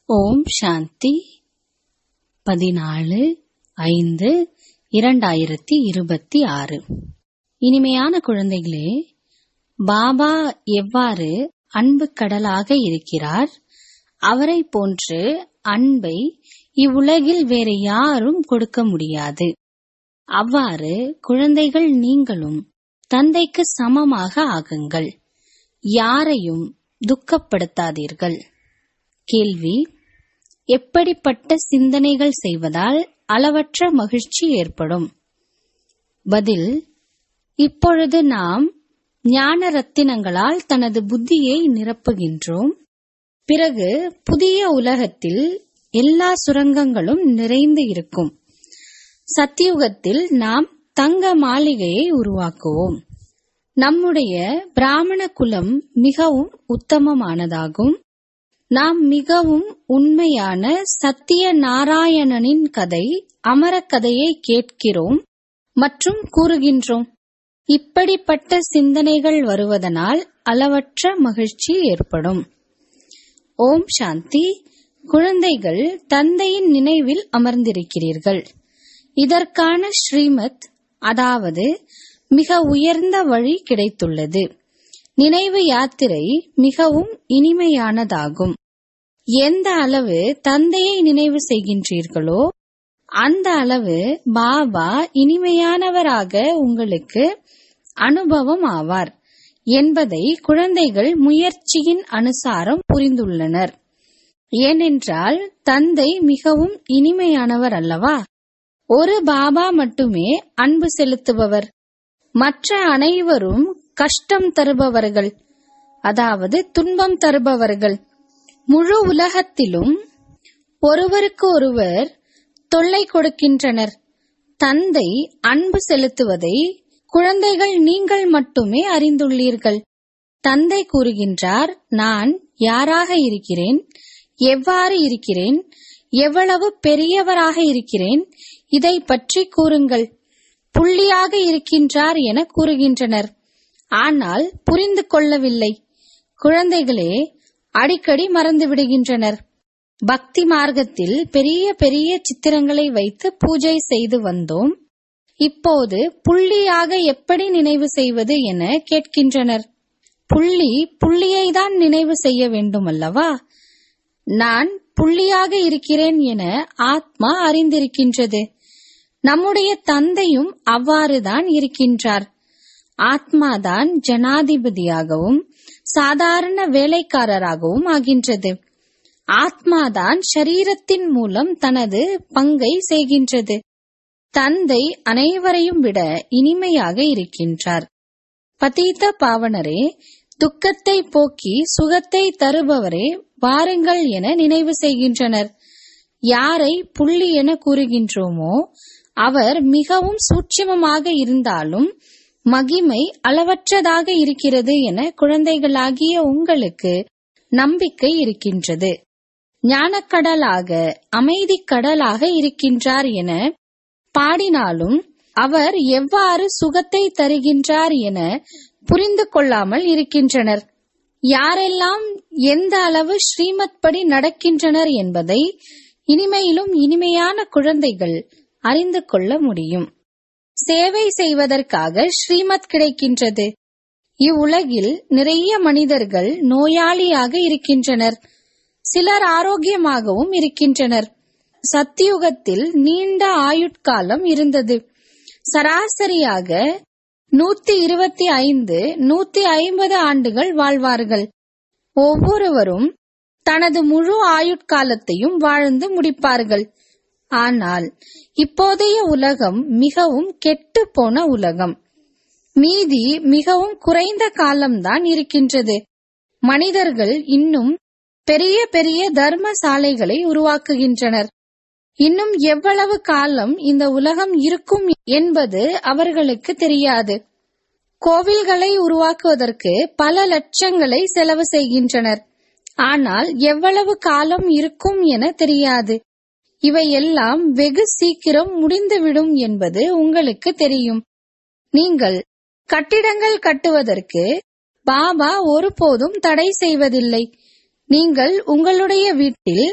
ஓம் சாந்தி பதினாலு ஐந்து இரண்டாயிரத்தி இருபத்தி ஆறு இனிமையான குழந்தைகளே பாபா எவ்வாறு அன்பு கடலாக இருக்கிறார் அவரை போன்று அன்பை இவ்வுலகில் வேறு யாரும் கொடுக்க முடியாது அவ்வாறு குழந்தைகள் நீங்களும் தந்தைக்கு சமமாக ஆகுங்கள் யாரையும் துக்கப்படுத்தாதீர்கள் கேள்வி எப்படிப்பட்ட சிந்தனைகள் செய்வதால் அளவற்ற மகிழ்ச்சி ஏற்படும் பதில் இப்பொழுது நாம் ஞான ரத்தினங்களால் தனது புத்தியை நிரப்புகின்றோம் பிறகு புதிய உலகத்தில் எல்லா சுரங்கங்களும் நிறைந்து இருக்கும் சத்தியுகத்தில் நாம் தங்க மாளிகையை உருவாக்குவோம் நம்முடைய பிராமண குலம் மிகவும் உத்தமமானதாகும் நாம் மிகவும் உண்மையான சத்திய நாராயணனின் கதை அமர கதையை கேட்கிறோம் மற்றும் கூறுகின்றோம் இப்படிப்பட்ட சிந்தனைகள் வருவதனால் அளவற்ற மகிழ்ச்சி ஏற்படும் ஓம் சாந்தி குழந்தைகள் தந்தையின் நினைவில் அமர்ந்திருக்கிறீர்கள் இதற்கான ஸ்ரீமத் அதாவது மிக உயர்ந்த வழி கிடைத்துள்ளது நினைவு யாத்திரை மிகவும் இனிமையானதாகும் எந்த அளவு தந்தையை நினைவு செய்கின்றீர்களோ அந்த அளவு பாபா இனிமையானவராக உங்களுக்கு அனுபவம் ஆவார் என்பதை குழந்தைகள் முயற்சியின் அனுசாரம் புரிந்துள்ளனர் ஏனென்றால் தந்தை மிகவும் இனிமையானவர் அல்லவா ஒரு பாபா மட்டுமே அன்பு செலுத்துபவர் மற்ற அனைவரும் கஷ்டம் தருபவர்கள் அதாவது துன்பம் தருபவர்கள் முழு உலகத்திலும் ஒருவருக்கு ஒருவர் தொல்லை கொடுக்கின்றனர் தந்தை அன்பு செலுத்துவதை குழந்தைகள் நீங்கள் மட்டுமே அறிந்துள்ளீர்கள் தந்தை கூறுகின்றார் நான் யாராக இருக்கிறேன் எவ்வாறு இருக்கிறேன் எவ்வளவு பெரியவராக இருக்கிறேன் இதை பற்றி கூறுங்கள் புள்ளியாக இருக்கின்றார் என கூறுகின்றனர் ஆனால் புரிந்து கொள்ளவில்லை குழந்தைகளே அடிக்கடி மறந்து விடுகின்றனர் பக்தி மார்க்கத்தில் பெரிய பெரிய சித்திரங்களை வைத்து பூஜை செய்து வந்தோம் இப்போது புள்ளியாக எப்படி நினைவு செய்வது என கேட்கின்றனர் புள்ளி புள்ளியை தான் நினைவு செய்ய வேண்டும் அல்லவா நான் புள்ளியாக இருக்கிறேன் என ஆத்மா அறிந்திருக்கின்றது நம்முடைய தந்தையும் அவ்வாறுதான் இருக்கின்றார் ஆத்மாதான் ஜனாதிபதியாகவும் சாதாரண வேலைக்காரராகவும் ஆகின்றது ஆத்மாதான் ஷரீரத்தின் மூலம் தனது பங்கை செய்கின்றது தந்தை அனைவரையும் விட இனிமையாக இருக்கின்றார் பதீத பாவனரே துக்கத்தை போக்கி சுகத்தை தருபவரே வாருங்கள் என நினைவு செய்கின்றனர் யாரை புள்ளி என கூறுகின்றோமோ அவர் மிகவும் சூட்சமமாக இருந்தாலும் மகிமை அளவற்றதாக இருக்கிறது என குழந்தைகளாகிய உங்களுக்கு நம்பிக்கை இருக்கின்றது ஞானக்கடலாக அமைதி கடலாக இருக்கின்றார் என பாடினாலும் அவர் எவ்வாறு சுகத்தை தருகின்றார் என புரிந்து கொள்ளாமல் இருக்கின்றனர் யாரெல்லாம் எந்த அளவு ஸ்ரீமத் படி நடக்கின்றனர் என்பதை இனிமையிலும் இனிமையான குழந்தைகள் அறிந்து கொள்ள முடியும் சேவை செய்வதற்காக ஸ்ரீமத் கிடைக்கின்றது இவ்வுலகில் நிறைய மனிதர்கள் நோயாளியாக இருக்கின்றனர் சிலர் ஆரோக்கியமாகவும் இருக்கின்றனர் சத்தியுகத்தில் நீண்ட ஆயுட்காலம் இருந்தது சராசரியாக நூத்தி இருபத்தி ஐந்து நூத்தி ஐம்பது ஆண்டுகள் வாழ்வார்கள் ஒவ்வொருவரும் தனது முழு ஆயுட்காலத்தையும் வாழ்ந்து முடிப்பார்கள் ஆனால் இப்போதைய உலகம் மிகவும் கெட்டு போன உலகம் மீதி மிகவும் குறைந்த காலம்தான் இருக்கின்றது மனிதர்கள் இன்னும் பெரிய பெரிய தர்ம சாலைகளை உருவாக்குகின்றனர் இன்னும் எவ்வளவு காலம் இந்த உலகம் இருக்கும் என்பது அவர்களுக்கு தெரியாது கோவில்களை உருவாக்குவதற்கு பல லட்சங்களை செலவு செய்கின்றனர் ஆனால் எவ்வளவு காலம் இருக்கும் என தெரியாது இவையெல்லாம் வெகு சீக்கிரம் முடிந்துவிடும் என்பது உங்களுக்கு தெரியும் நீங்கள் கட்டிடங்கள் கட்டுவதற்கு பாபா ஒருபோதும் தடை செய்வதில்லை நீங்கள் உங்களுடைய வீட்டில்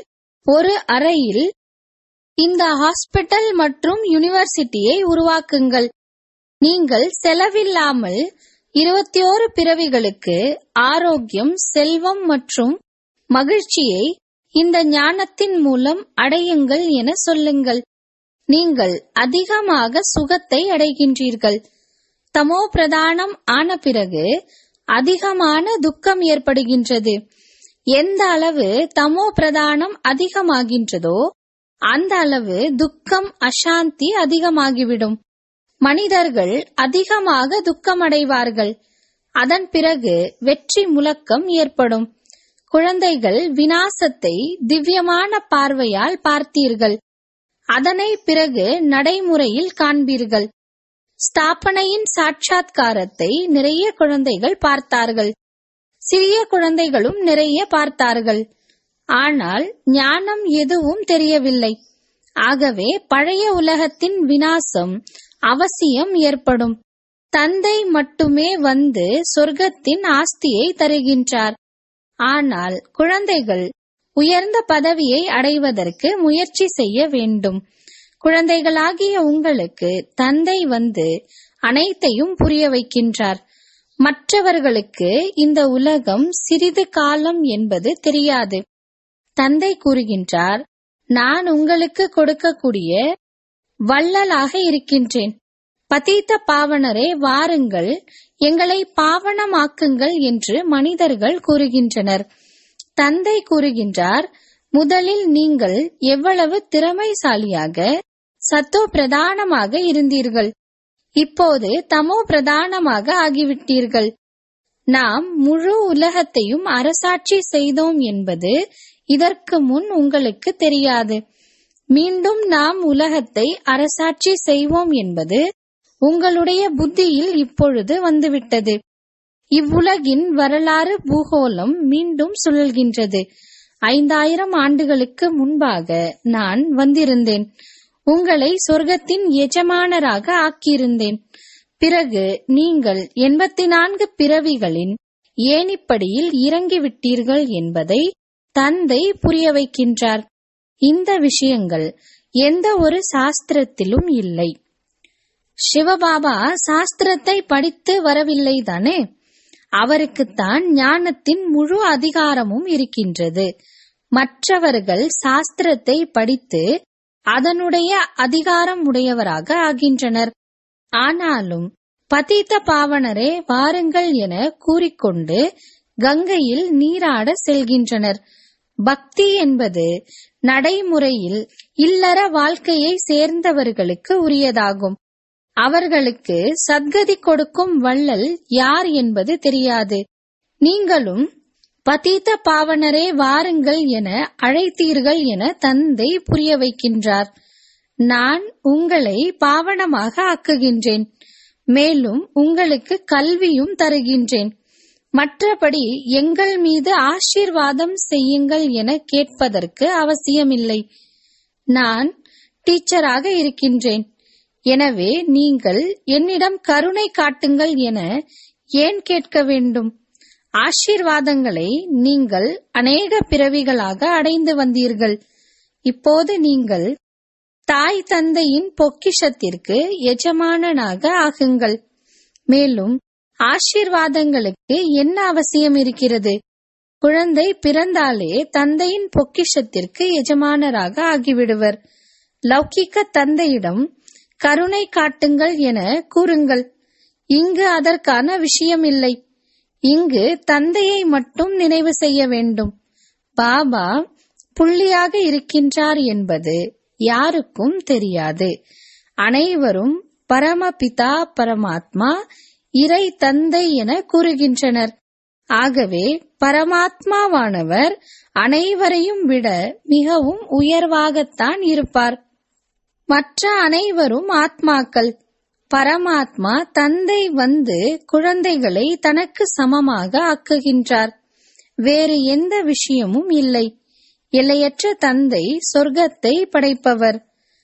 ஒரு அறையில் இந்த ஹாஸ்பிட்டல் மற்றும் யூனிவர்சிட்டியை உருவாக்குங்கள் நீங்கள் செலவில்லாமல் இருபத்தி ஓரு பிறவிகளுக்கு ஆரோக்கியம் செல்வம் மற்றும் மகிழ்ச்சியை இந்த ஞானத்தின் மூலம் அடையுங்கள் என சொல்லுங்கள் நீங்கள் அதிகமாக சுகத்தை அடைகின்றீர்கள் தமோ பிரதானம் ஆன பிறகு அதிகமான துக்கம் ஏற்படுகின்றது எந்த அளவு தமோ பிரதானம் அதிகமாகின்றதோ அந்த அளவு துக்கம் அசாந்தி அதிகமாகிவிடும் மனிதர்கள் அதிகமாக துக்கமடைவார்கள் அதன் பிறகு வெற்றி முழக்கம் ஏற்படும் குழந்தைகள் வினாசத்தை திவ்யமான பார்வையால் பார்த்தீர்கள் அதனை பிறகு நடைமுறையில் காண்பீர்கள் ஸ்தாபனையின் சாட்சாத்காரத்தை நிறைய குழந்தைகள் பார்த்தார்கள் சிறிய குழந்தைகளும் நிறைய பார்த்தார்கள் ஆனால் ஞானம் எதுவும் தெரியவில்லை ஆகவே பழைய உலகத்தின் வினாசம் அவசியம் ஏற்படும் தந்தை மட்டுமே வந்து சொர்க்கத்தின் ஆஸ்தியை தருகின்றார் ஆனால் குழந்தைகள் உயர்ந்த பதவியை அடைவதற்கு முயற்சி செய்ய வேண்டும் குழந்தைகளாகிய உங்களுக்கு தந்தை வந்து அனைத்தையும் புரிய வைக்கின்றார் மற்றவர்களுக்கு இந்த உலகம் சிறிது காலம் என்பது தெரியாது தந்தை கூறுகின்றார் நான் உங்களுக்கு கொடுக்கக்கூடிய வள்ளலாக இருக்கின்றேன் பதீத்த பாவனரே வாருங்கள் எங்களை பாவனமாக்குங்கள் என்று மனிதர்கள் கூறுகின்றனர் தந்தை கூறுகின்றார் முதலில் நீங்கள் எவ்வளவு திறமைசாலியாக சத்தோ பிரதானமாக இருந்தீர்கள் இப்போது தமோ பிரதானமாக ஆகிவிட்டீர்கள் நாம் முழு உலகத்தையும் அரசாட்சி செய்தோம் என்பது இதற்கு முன் உங்களுக்கு தெரியாது மீண்டும் நாம் உலகத்தை அரசாட்சி செய்வோம் என்பது உங்களுடைய புத்தியில் இப்பொழுது வந்துவிட்டது இவ்வுலகின் வரலாறு பூகோளம் மீண்டும் சுழல்கின்றது ஐந்தாயிரம் ஆண்டுகளுக்கு முன்பாக நான் வந்திருந்தேன் உங்களை சொர்க்கத்தின் எஜமானராக ஆக்கியிருந்தேன் பிறகு நீங்கள் எண்பத்தி நான்கு பிறவிகளின் ஏணிப்படியில் இறங்கிவிட்டீர்கள் என்பதை தந்தை புரிய வைக்கின்றார் இந்த விஷயங்கள் எந்த ஒரு சாஸ்திரத்திலும் இல்லை சிவபாபா சாஸ்திரத்தை படித்து வரவில்லை தானே அவருக்குத்தான் ஞானத்தின் முழு அதிகாரமும் இருக்கின்றது மற்றவர்கள் சாஸ்திரத்தை படித்து அதனுடைய அதிகாரம் உடையவராக ஆகின்றனர் ஆனாலும் பதீத்த பாவனரே வாருங்கள் என கூறிக்கொண்டு கங்கையில் நீராட செல்கின்றனர் பக்தி என்பது நடைமுறையில் இல்லற வாழ்க்கையை சேர்ந்தவர்களுக்கு உரியதாகும் அவர்களுக்கு சத்கதி கொடுக்கும் வள்ளல் யார் என்பது தெரியாது நீங்களும் பதீத்த பாவனரே வாருங்கள் என அழைத்தீர்கள் என தந்தை புரிய வைக்கின்றார் நான் உங்களை பாவனமாக ஆக்குகின்றேன் மேலும் உங்களுக்கு கல்வியும் தருகின்றேன் மற்றபடி எங்கள் மீது ஆசீர்வாதம் செய்யுங்கள் என கேட்பதற்கு அவசியமில்லை நான் டீச்சராக இருக்கின்றேன் எனவே நீங்கள் என்னிடம் கருணை காட்டுங்கள் என ஏன் கேட்க வேண்டும் ஆசீர்வாதங்களை நீங்கள் அநேக பிறவிகளாக அடைந்து வந்தீர்கள் இப்போது நீங்கள் தாய் தந்தையின் பொக்கிஷத்திற்கு எஜமானனாக ஆகுங்கள் மேலும் ஆசீர்வாதங்களுக்கு என்ன அவசியம் இருக்கிறது குழந்தை பிறந்தாலே தந்தையின் பொக்கிஷத்திற்கு எஜமானராக ஆகிவிடுவர் லௌகிக்க தந்தையிடம் கருணை காட்டுங்கள் என கூறுங்கள் இங்கு அதற்கான விஷயம் இல்லை இங்கு தந்தையை மட்டும் நினைவு செய்ய வேண்டும் பாபா புள்ளியாக இருக்கின்றார் என்பது யாருக்கும் தெரியாது அனைவரும் பரமபிதா பரமாத்மா இறை தந்தை என கூறுகின்றனர் ஆகவே பரமாத்மாவானவர் அனைவரையும் விட மிகவும் உயர்வாகத்தான் இருப்பார் மற்ற அனைவரும் ஆத்மாக்கள் பரமாத்மா தந்தை வந்து குழந்தைகளை தனக்கு சமமாக ஆக்குகின்றார் வேறு எந்த விஷயமும் இல்லை எல்லையற்ற தந்தை சொர்க்கத்தை படைப்பவர்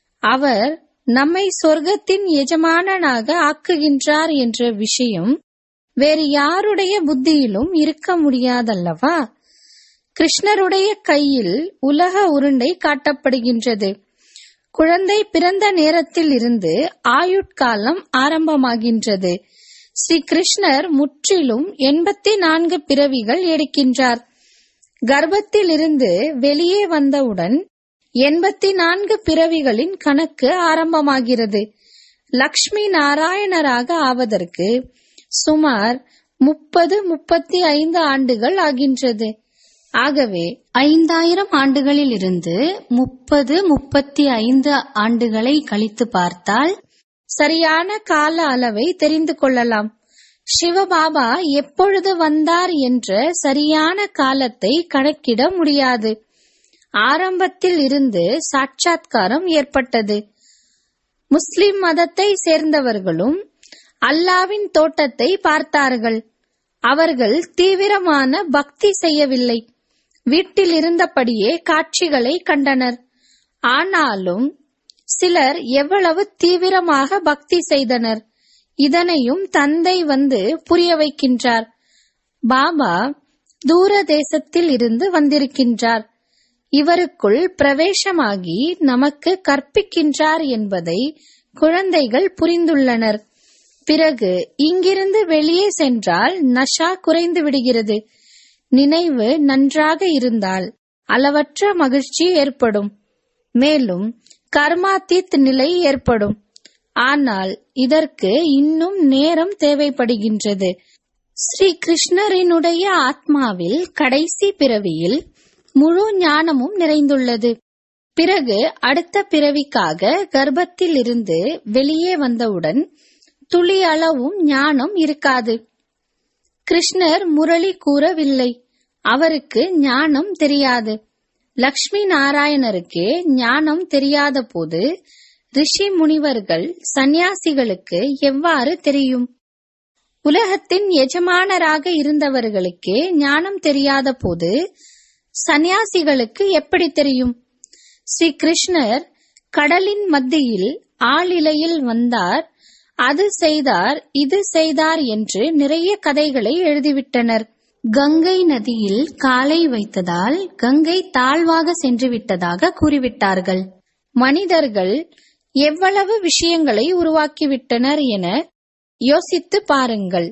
அவர் நம்மை சொர்க்கத்தின் எஜமானனாக ஆக்குகின்றார் என்ற விஷயம் வேறு யாருடைய புத்தியிலும் இருக்க முடியாதல்லவா கிருஷ்ணருடைய கையில் உலக உருண்டை காட்டப்படுகின்றது குழந்தை பிறந்த நேரத்தில் இருந்து ஆயுட்காலம் ஆரம்பமாகின்றது ஸ்ரீ கிருஷ்ணர் முற்றிலும் எண்பத்தி நான்கு பிறவிகள் எடுக்கின்றார் கர்ப்பத்தில் இருந்து வெளியே வந்தவுடன் எண்பத்தி நான்கு பிறவிகளின் கணக்கு ஆரம்பமாகிறது லக்ஷ்மி நாராயணராக ஆவதற்கு சுமார் முப்பது முப்பத்தி ஐந்து ஆண்டுகள் ஆகின்றது ஆகவே ஐந்தாயிரம் ஆண்டுகளில் இருந்து முப்பது முப்பத்தி ஐந்து ஆண்டுகளை கழித்து பார்த்தால் சரியான கால அளவை தெரிந்து கொள்ளலாம் சிவபாபா எப்பொழுது வந்தார் என்ற சரியான காலத்தை கணக்கிட முடியாது ஆரம்பத்தில் இருந்து சாட்சாத்காரம் ஏற்பட்டது முஸ்லிம் மதத்தை சேர்ந்தவர்களும் அல்லாவின் தோட்டத்தை பார்த்தார்கள் அவர்கள் தீவிரமான பக்தி செய்யவில்லை வீட்டில் இருந்தபடியே காட்சிகளை கண்டனர் ஆனாலும் சிலர் எவ்வளவு தீவிரமாக பக்தி செய்தனர் இதனையும் தந்தை வந்து புரிய வைக்கின்றார் பாபா தூர தேசத்தில் இருந்து வந்திருக்கின்றார் இவருக்குள் பிரவேசமாகி நமக்கு கற்பிக்கின்றார் என்பதை குழந்தைகள் புரிந்துள்ளனர் பிறகு இங்கிருந்து வெளியே சென்றால் நஷா குறைந்து விடுகிறது நினைவு நன்றாக இருந்தால் அளவற்ற மகிழ்ச்சி ஏற்படும் மேலும் கர்மாத்தீத் நிலை ஏற்படும் ஆனால் இதற்கு இன்னும் நேரம் தேவைப்படுகின்றது ஸ்ரீ கிருஷ்ணரினுடைய ஆத்மாவில் கடைசி பிறவியில் முழு ஞானமும் நிறைந்துள்ளது பிறகு அடுத்த பிறவிக்காக கர்ப்பத்தில் இருந்து வெளியே வந்தவுடன் துளி அளவும் ஞானம் இருக்காது கிருஷ்ணர் முரளி கூறவில்லை அவருக்கு ஞானம் தெரியாது லக்ஷ்மி நாராயணருக்கு ஞானம் தெரியாத போது ரிஷி முனிவர்கள் சந்நியாசிகளுக்கு எவ்வாறு தெரியும் உலகத்தின் எஜமானராக இருந்தவர்களுக்கே ஞானம் தெரியாத போது சந்நியாசிகளுக்கு எப்படி தெரியும் ஸ்ரீ கிருஷ்ணர் கடலின் மத்தியில் ஆளிலையில் வந்தார் அது செய்தார் இது செய்தார் என்று நிறைய கதைகளை எழுதிவிட்டனர் கங்கை நதியில் காலை வைத்ததால் கங்கை தாழ்வாக சென்று விட்டதாக கூறிவிட்டார்கள் மனிதர்கள் எவ்வளவு விஷயங்களை உருவாக்கிவிட்டனர் என யோசித்து பாருங்கள்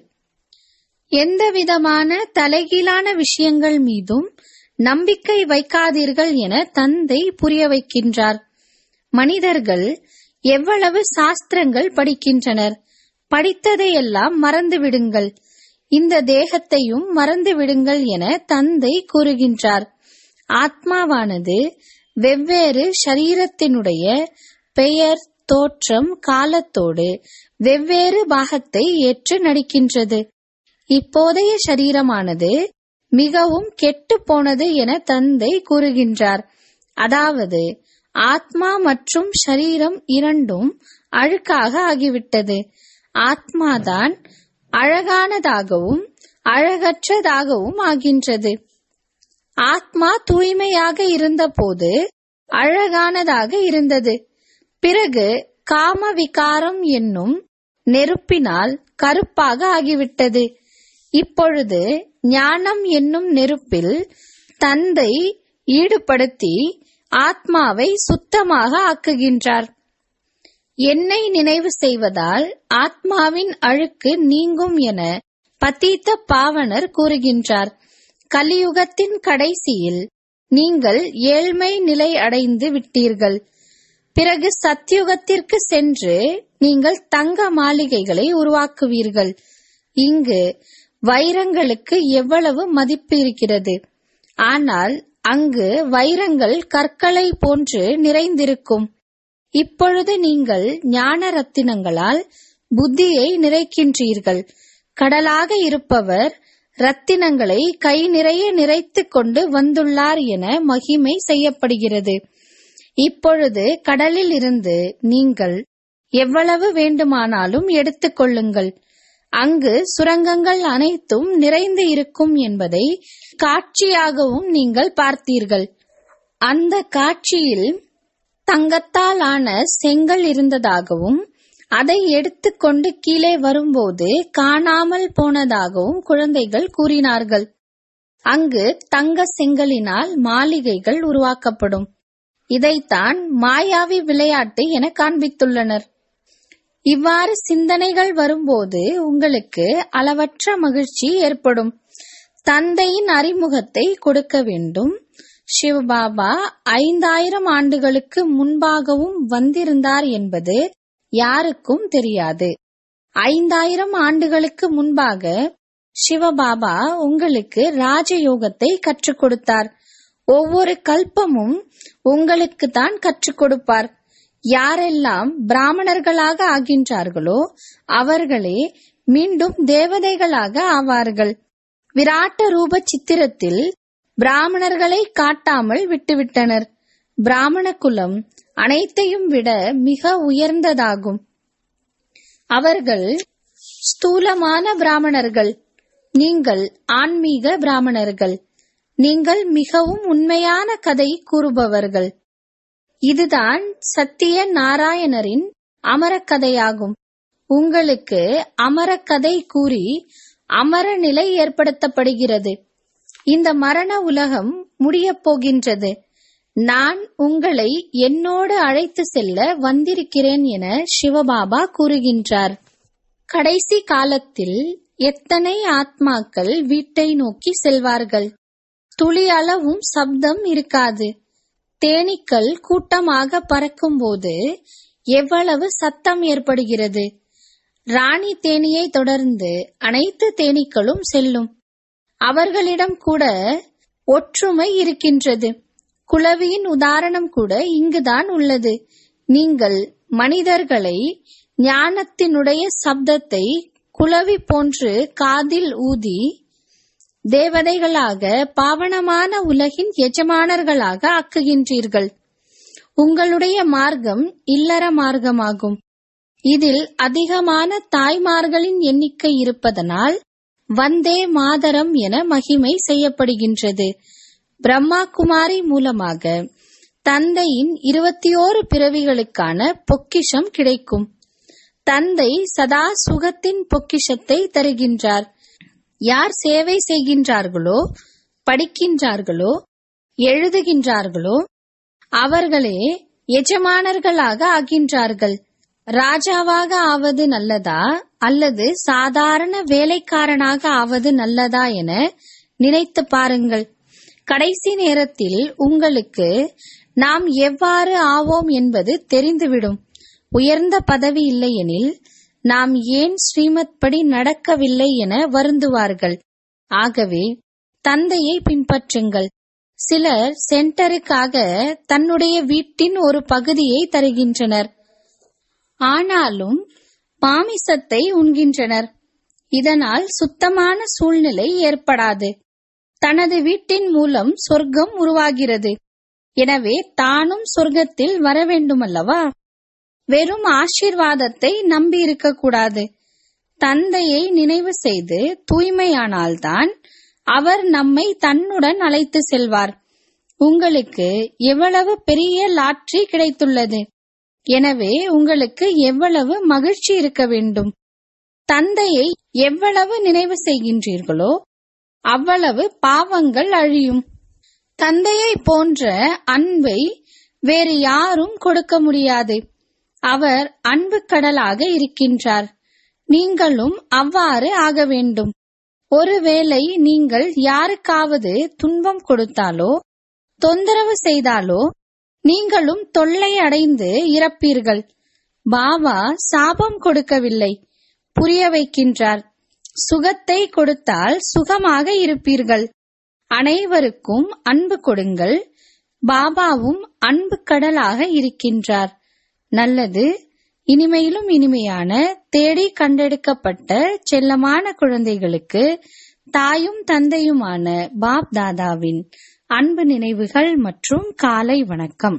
எந்த விதமான தலைகீழான விஷயங்கள் மீதும் நம்பிக்கை வைக்காதீர்கள் என தந்தை புரிய வைக்கின்றார் மனிதர்கள் எவ்வளவு சாஸ்திரங்கள் படிக்கின்றனர் படித்ததையெல்லாம் மறந்து விடுங்கள் இந்த தேகத்தையும் மறந்து விடுங்கள் என தந்தை கூறுகின்றார் ஆத்மாவானது வெவ்வேறு ஷரீரத்தினுடைய பெயர் தோற்றம் காலத்தோடு வெவ்வேறு பாகத்தை ஏற்று நடிக்கின்றது இப்போதைய சரீரமானது மிகவும் கெட்டு போனது என தந்தை கூறுகின்றார் அதாவது ஆத்மா மற்றும் ஷரீரம் இரண்டும் அழுக்காக ஆகிவிட்டது ஆத்மாதான் அழகானதாகவும் அழகற்றதாகவும் ஆகின்றது ஆத்மா தூய்மையாக இருந்தபோது அழகானதாக இருந்தது பிறகு காம விகாரம் என்னும் நெருப்பினால் கருப்பாக ஆகிவிட்டது இப்பொழுது ஞானம் என்னும் நெருப்பில் தந்தை ஈடுபடுத்தி ஆத்மாவை சுத்தமாக ஆக்குகின்றார் என்னை நினைவு செய்வதால் ஆத்மாவின் அழுக்கு நீங்கும் என பதீத்த பாவனர் கூறுகின்றார் கலியுகத்தின் கடைசியில் நீங்கள் ஏழ்மை நிலை அடைந்து விட்டீர்கள் பிறகு சத்யுகத்திற்கு சென்று நீங்கள் தங்க மாளிகைகளை உருவாக்குவீர்கள் இங்கு வைரங்களுக்கு எவ்வளவு மதிப்பு இருக்கிறது ஆனால் அங்கு வைரங்கள் கற்களை போன்று நிறைந்திருக்கும் இப்பொழுது நீங்கள் ஞான ரத்தினங்களால் புத்தியை நிறைக்கின்றீர்கள் கடலாக இருப்பவர் ரத்தினங்களை கை நிறைய நிறைத்துக் கொண்டு வந்துள்ளார் என மகிமை செய்யப்படுகிறது இப்பொழுது கடலில் இருந்து நீங்கள் எவ்வளவு வேண்டுமானாலும் எடுத்துக் கொள்ளுங்கள் அங்கு சுரங்கங்கள் அனைத்தும் நிறைந்து இருக்கும் என்பதை காட்சியாகவும் நீங்கள் பார்த்தீர்கள் அந்த காட்சியில் தங்கத்தால் ஆன செங்கல் இருந்ததாகவும் அதை எடுத்துக்கொண்டு கீழே வரும்போது காணாமல் போனதாகவும் குழந்தைகள் கூறினார்கள் அங்கு தங்க செங்கலினால் மாளிகைகள் உருவாக்கப்படும் இதைத்தான் மாயாவி விளையாட்டு என காண்பித்துள்ளனர் இவ்வாறு சிந்தனைகள் வரும்போது உங்களுக்கு அளவற்ற மகிழ்ச்சி ஏற்படும் தந்தையின் அறிமுகத்தை கொடுக்க வேண்டும் சிவபாபா ஐந்தாயிரம் ஆண்டுகளுக்கு முன்பாகவும் வந்திருந்தார் என்பது யாருக்கும் தெரியாது ஐந்தாயிரம் ஆண்டுகளுக்கு முன்பாக சிவபாபா உங்களுக்கு ராஜயோகத்தை கற்றுக் கொடுத்தார் ஒவ்வொரு கல்பமும் உங்களுக்கு தான் கற்றுக் கொடுப்பார் யாரெல்லாம் பிராமணர்களாக ஆகின்றார்களோ அவர்களே மீண்டும் தேவதைகளாக ஆவார்கள் விராட்ட ரூப சித்திரத்தில் பிராமணர்களை காட்டாமல் விட்டுவிட்டனர் பிராமண குலம் அனைத்தையும் விட மிக உயர்ந்ததாகும் அவர்கள் ஸ்தூலமான பிராமணர்கள் நீங்கள் ஆன்மீக பிராமணர்கள் நீங்கள் மிகவும் உண்மையான கதை கூறுபவர்கள் இதுதான் சத்திய நாராயணரின் அமரக்கதையாகும் உங்களுக்கு அமரக்கதை கூறி அமர நிலை ஏற்படுத்தப்படுகிறது இந்த மரண உலகம் முடியப் போகின்றது நான் உங்களை என்னோடு அழைத்து செல்ல வந்திருக்கிறேன் என சிவபாபா கூறுகின்றார் கடைசி காலத்தில் எத்தனை ஆத்மாக்கள் வீட்டை நோக்கி செல்வார்கள் துளி அளவும் சப்தம் இருக்காது தேனீக்கள் கூட்டமாக பறக்கும்போது எவ்வளவு சத்தம் ஏற்படுகிறது ராணி தேனியை தொடர்ந்து அனைத்து தேனீக்களும் செல்லும் அவர்களிடம் கூட ஒற்றுமை இருக்கின்றது குளவியின் உதாரணம் கூட இங்குதான் உள்ளது நீங்கள் மனிதர்களை ஞானத்தினுடைய சப்தத்தை குளவி போன்று காதில் ஊதி தேவதைகளாக பாவனமான உலகின் எஜமானர்களாக ஆக்குகின்றீர்கள் உங்களுடைய மார்க்கம் இல்லற மார்க்கமாகும் இதில் அதிகமான தாய்மார்களின் எண்ணிக்கை இருப்பதனால் வந்தே மாதரம் என மகிமை செய்யப்படுகின்றது பிரம்மா குமாரி மூலமாக தந்தையின் இருபத்தி ஓரு பிறவிகளுக்கான பொக்கிஷம் கிடைக்கும் தந்தை சதா சுகத்தின் பொக்கிஷத்தை தருகின்றார் யார் சேவை செய்கின்றார்களோ படிக்கின்றார்களோ எழுதுகின்றார்களோ அவர்களே எஜமானர்களாக ஆகின்றார்கள் ராஜாவாக ஆவது நல்லதா அல்லது சாதாரண வேலைக்காரனாக ஆவது நல்லதா என நினைத்து பாருங்கள் கடைசி நேரத்தில் உங்களுக்கு நாம் எவ்வாறு ஆவோம் என்பது தெரிந்துவிடும் உயர்ந்த பதவி இல்லையெனில் நாம் ஏன் ஸ்ரீமத் படி நடக்கவில்லை என வருந்துவார்கள் ஆகவே தந்தையை பின்பற்றுங்கள் சிலர் சென்டருக்காக தன்னுடைய வீட்டின் ஒரு பகுதியை தருகின்றனர் ஆனாலும் மாமிசத்தை உண்கின்றனர் இதனால் சுத்தமான சூழ்நிலை ஏற்படாது தனது வீட்டின் மூலம் சொர்க்கம் உருவாகிறது எனவே தானும் சொர்க்கத்தில் வர வேண்டுமல்லவா வெறும் ஆசீர்வாதத்தை நம்பி இருக்கக்கூடாது தந்தையை நினைவு செய்து தூய்மையானால்தான் அவர் நம்மை தன்னுடன் அழைத்து செல்வார் உங்களுக்கு எவ்வளவு பெரிய லாட்ரி கிடைத்துள்ளது எனவே உங்களுக்கு எவ்வளவு மகிழ்ச்சி இருக்க வேண்டும் தந்தையை எவ்வளவு நினைவு செய்கின்றீர்களோ அவ்வளவு பாவங்கள் அழியும் தந்தையை போன்ற அன்பை வேறு யாரும் கொடுக்க முடியாது அவர் அன்பு கடலாக இருக்கின்றார் நீங்களும் அவ்வாறு ஆக வேண்டும் ஒருவேளை நீங்கள் யாருக்காவது துன்பம் கொடுத்தாலோ தொந்தரவு செய்தாலோ நீங்களும் தொல்லை அடைந்து இறப்பீர்கள் பாபா சாபம் கொடுக்கவில்லை புரிய வைக்கின்றார் சுகத்தை கொடுத்தால் சுகமாக இருப்பீர்கள் அனைவருக்கும் அன்பு கொடுங்கள் பாபாவும் அன்பு கடலாக இருக்கின்றார் நல்லது இனிமையிலும் இனிமையான தேடி கண்டெடுக்கப்பட்ட செல்லமான குழந்தைகளுக்கு தாயும் தந்தையுமான பாப் தாதாவின் அன்பு நினைவுகள் மற்றும் காலை வணக்கம்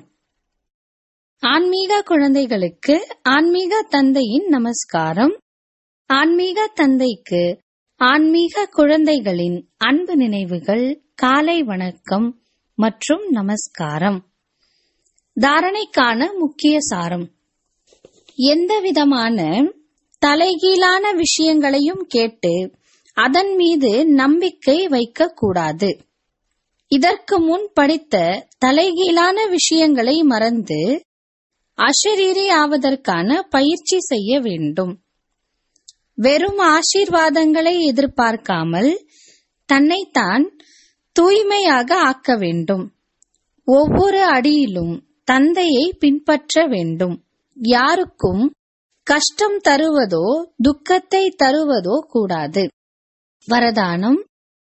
ஆன்மீக குழந்தைகளுக்கு ஆன்மீக தந்தையின் நமஸ்காரம் ஆன்மீக தந்தைக்கு ஆன்மீக குழந்தைகளின் அன்பு நினைவுகள் காலை வணக்கம் மற்றும் நமஸ்காரம் தாரணைக்கான முக்கிய சாரம் எந்த விதமான தலைகீழான விஷயங்களையும் கேட்டு அதன் மீது நம்பிக்கை வைக்கக்கூடாது இதற்கு முன் படித்த தலைகீழான விஷயங்களை மறந்து அஷரீரி ஆவதற்கான பயிற்சி செய்ய வேண்டும் வெறும் ஆசீர்வாதங்களை எதிர்பார்க்காமல் தன்னைத்தான் தூய்மையாக ஆக்க வேண்டும் ஒவ்வொரு அடியிலும் தந்தையை பின்பற்ற வேண்டும் யாருக்கும் கஷ்டம் தருவதோ துக்கத்தை தருவதோ கூடாது வரதானம்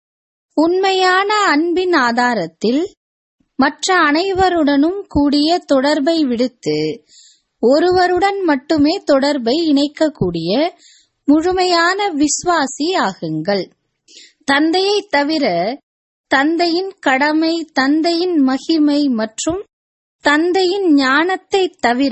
உண்மையான அன்பின் ஆதாரத்தில் மற்ற அனைவருடனும் கூடிய தொடர்பை விடுத்து ஒருவருடன் மட்டுமே தொடர்பை இணைக்கக்கூடிய முழுமையான விஸ்வாசி ஆகுங்கள் தந்தையை தவிர தந்தையின் கடமை தந்தையின் மகிமை மற்றும் தந்தையின் ஞானத்தை தவிர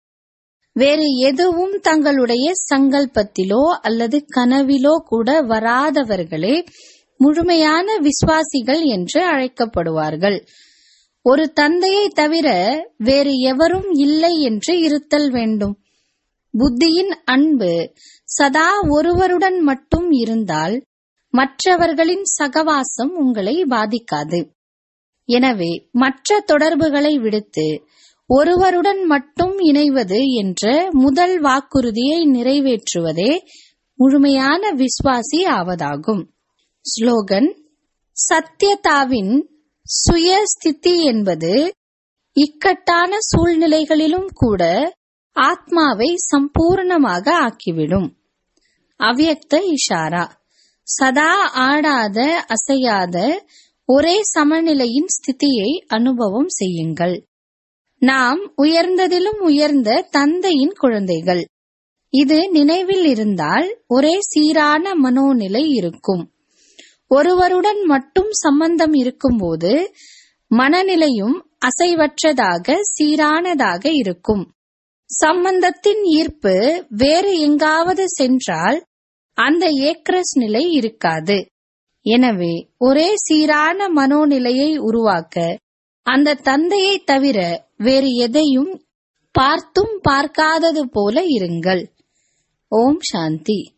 வேறு எதுவும் தங்களுடைய சங்கல்பத்திலோ அல்லது கனவிலோ கூட வராதவர்களே முழுமையான விசுவாசிகள் என்று அழைக்கப்படுவார்கள் ஒரு தந்தையை தவிர வேறு எவரும் இல்லை என்று இருத்தல் வேண்டும் புத்தியின் அன்பு சதா ஒருவருடன் மட்டும் இருந்தால் மற்றவர்களின் சகவாசம் உங்களை பாதிக்காது எனவே மற்ற தொடர்புகளை விடுத்து ஒருவருடன் மட்டும் இணைவது என்ற முதல் வாக்குறுதியை நிறைவேற்றுவதே முழுமையான விஸ்வாசி ஆவதாகும் ஸ்லோகன் சத்தியதாவின் சுய ஸ்திதி என்பது இக்கட்டான சூழ்நிலைகளிலும் கூட ஆத்மாவை சம்பூர்ணமாக ஆக்கிவிடும் அவ்யக்த இஷாரா சதா ஆடாத அசையாத ஒரே சமநிலையின் ஸ்திதியை அனுபவம் செய்யுங்கள் நாம் உயர்ந்ததிலும் உயர்ந்த தந்தையின் குழந்தைகள் இது நினைவில் இருந்தால் ஒரே சீரான மனோநிலை இருக்கும் ஒருவருடன் மட்டும் சம்பந்தம் இருக்கும்போது மனநிலையும் அசைவற்றதாக சீரானதாக இருக்கும் சம்பந்தத்தின் ஈர்ப்பு வேறு எங்காவது சென்றால் அந்த ஏக்ரஸ் நிலை இருக்காது எனவே ஒரே சீரான மனோநிலையை உருவாக்க அந்த தந்தையை தவிர வேறு எதையும் பார்த்தும் பார்க்காதது போல இருங்கள் ஓம் சாந்தி